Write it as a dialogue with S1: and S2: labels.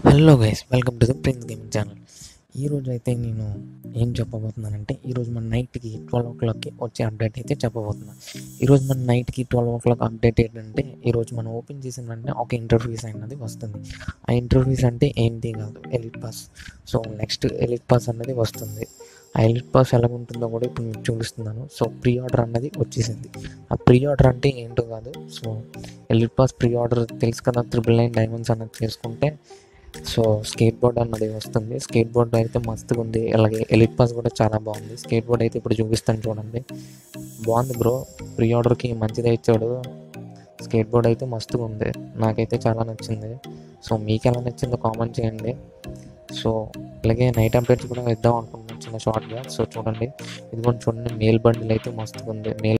S1: hello guys welcome to the Prince gaming channel ఈరోజు అయితే నేను ఏం చెప్పబోతున్నానంటే ఈరోజు మన నైట్కి ట్వెల్వ్ ఓ క్లాక్కి వచ్చే అప్డేట్ అయితే చెప్పబోతున్నాను ఈరోజు మన నైట్కి ట్వెల్వ్ ఓ క్లాక్ అప్డేట్ ఏంటంటే ఈరోజు మనం ఓపెన్ చేసిన వెంటనే ఒక ఇంటర్వ్యూస్ అన్నది వస్తుంది ఆ ఇంటర్వ్యూస్ అంటే ఏంటి కాదు elite pass so next elite pass అన్నది వస్తుంది ఆ ఎలిట్ పాస్ ఎలా ఉంటుందో కూడా ఇప్పుడు మీకు చూపిస్తున్నాను సో ప్రీ ఆర్డర్ అన్నది వచ్చేసింది ఆ ప్రీ ఆర్డర్ అంటే ఏంటో కాదు so elite pass pre order తెలుసు కదా త్రిబుల్ నైన్ డైమండ్స్ అన్నది చేసుకుంటే సో స్కేట్ బోర్డ్ అన్నది వస్తుంది స్కేట్ బోర్డ్ అయితే మస్తుగా ఉంది అలాగే ఎలిట్ పాస్ కూడా చాలా బాగుంది స్కేట్ బోర్డ్ అయితే ఇప్పుడు చూపిస్తాను చూడండి బాగుంది బ్రో ప్రీ ఆర్డర్కి మంచిదే ఇచ్చాడు స్కేట్ బోర్డ్ అయితే మస్తుగా ఉంది నాకైతే చాలా నచ్చింది సో మీకు ఎలా నచ్చిందో కామెంట్ చేయండి సో అలాగే నైట్ అప్డేట్స్ కూడా ఇద్దాం అనుకుంటున్నాను చిన్న షార్ట్గా సో చూడండి ఇది కూడా చూడండి మేల్ బండిల్ అయితే మస్తుగా ఉంది మేల్